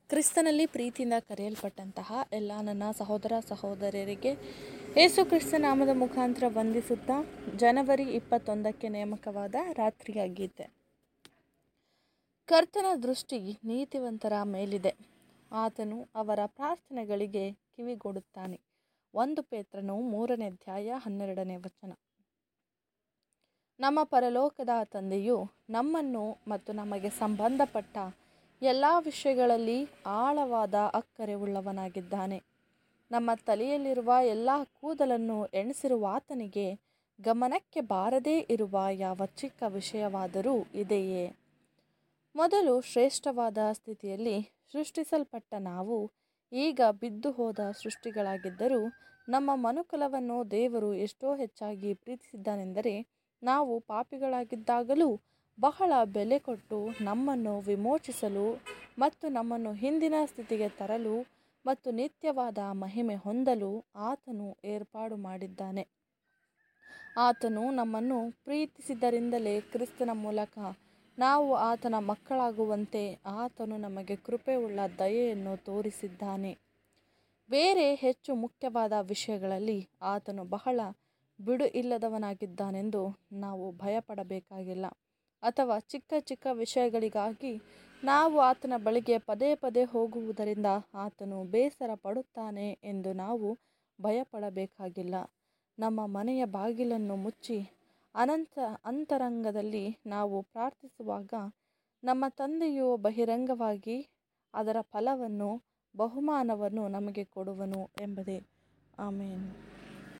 ಕ್ರಿಸ್ತನಲ್ಲಿ ಪ್ರೀತಿಯಿಂದ ಕರೆಯಲ್ಪಟ್ಟಂತಹ ಎಲ್ಲ ನನ್ನ ಸಹೋದರ ಸಹೋದರಿಯರಿಗೆ ಯೇಸು ಕ್ರಿಸ್ತ ನಾಮದ ಮುಖಾಂತರ ವಂದಿಸುತ್ತಾ ಜನವರಿ ಇಪ್ಪತ್ತೊಂದಕ್ಕೆ ನೇಮಕವಾದ ರಾತ್ರಿಯ ಗೀತೆ ಕರ್ತನ ದೃಷ್ಟಿ ನೀತಿವಂತರ ಮೇಲಿದೆ ಆತನು ಅವರ ಪ್ರಾರ್ಥನೆಗಳಿಗೆ ಕಿವಿಗೊಡುತ್ತಾನೆ ಒಂದು ಪೇತ್ರನು ಮೂರನೇ ಅಧ್ಯಾಯ ಹನ್ನೆರಡನೇ ವಚನ ನಮ್ಮ ಪರಲೋಕದ ತಂದೆಯು ನಮ್ಮನ್ನು ಮತ್ತು ನಮಗೆ ಸಂಬಂಧಪಟ್ಟ ಎಲ್ಲ ವಿಷಯಗಳಲ್ಲಿ ಆಳವಾದ ಅಕ್ಕರೆ ಉಳ್ಳವನಾಗಿದ್ದಾನೆ ನಮ್ಮ ತಲೆಯಲ್ಲಿರುವ ಎಲ್ಲ ಕೂದಲನ್ನು ಎಣಿಸಿರುವ ಆತನಿಗೆ ಗಮನಕ್ಕೆ ಬಾರದೇ ಇರುವ ಯಾವ ಚಿಕ್ಕ ವಿಷಯವಾದರೂ ಇದೆಯೇ ಮೊದಲು ಶ್ರೇಷ್ಠವಾದ ಸ್ಥಿತಿಯಲ್ಲಿ ಸೃಷ್ಟಿಸಲ್ಪಟ್ಟ ನಾವು ಈಗ ಬಿದ್ದು ಹೋದ ಸೃಷ್ಟಿಗಳಾಗಿದ್ದರೂ ನಮ್ಮ ಮನುಕುಲವನ್ನು ದೇವರು ಎಷ್ಟೋ ಹೆಚ್ಚಾಗಿ ಪ್ರೀತಿಸಿದ್ದಾನೆಂದರೆ ನಾವು ಪಾಪಿಗಳಾಗಿದ್ದಾಗಲೂ ಬಹಳ ಬೆಲೆ ಕೊಟ್ಟು ನಮ್ಮನ್ನು ವಿಮೋಚಿಸಲು ಮತ್ತು ನಮ್ಮನ್ನು ಹಿಂದಿನ ಸ್ಥಿತಿಗೆ ತರಲು ಮತ್ತು ನಿತ್ಯವಾದ ಮಹಿಮೆ ಹೊಂದಲು ಆತನು ಏರ್ಪಾಡು ಮಾಡಿದ್ದಾನೆ ಆತನು ನಮ್ಮನ್ನು ಪ್ರೀತಿಸಿದ್ದರಿಂದಲೇ ಕ್ರಿಸ್ತನ ಮೂಲಕ ನಾವು ಆತನ ಮಕ್ಕಳಾಗುವಂತೆ ಆತನು ನಮಗೆ ಕೃಪೆಯುಳ್ಳ ದಯೆಯನ್ನು ತೋರಿಸಿದ್ದಾನೆ ಬೇರೆ ಹೆಚ್ಚು ಮುಖ್ಯವಾದ ವಿಷಯಗಳಲ್ಲಿ ಆತನು ಬಹಳ ಬಿಡು ಇಲ್ಲದವನಾಗಿದ್ದಾನೆಂದು ನಾವು ಭಯಪಡಬೇಕಾಗಿಲ್ಲ ಅಥವಾ ಚಿಕ್ಕ ಚಿಕ್ಕ ವಿಷಯಗಳಿಗಾಗಿ ನಾವು ಆತನ ಬಳಿಗೆ ಪದೇ ಪದೇ ಹೋಗುವುದರಿಂದ ಆತನು ಬೇಸರ ಪಡುತ್ತಾನೆ ಎಂದು ನಾವು ಭಯಪಡಬೇಕಾಗಿಲ್ಲ ನಮ್ಮ ಮನೆಯ ಬಾಗಿಲನ್ನು ಮುಚ್ಚಿ ಅನಂತ ಅಂತರಂಗದಲ್ಲಿ ನಾವು ಪ್ರಾರ್ಥಿಸುವಾಗ ನಮ್ಮ ತಂದೆಯು ಬಹಿರಂಗವಾಗಿ ಅದರ ಫಲವನ್ನು ಬಹುಮಾನವನ್ನು ನಮಗೆ ಕೊಡುವನು ಎಂಬುದೇ ಆಮೇನು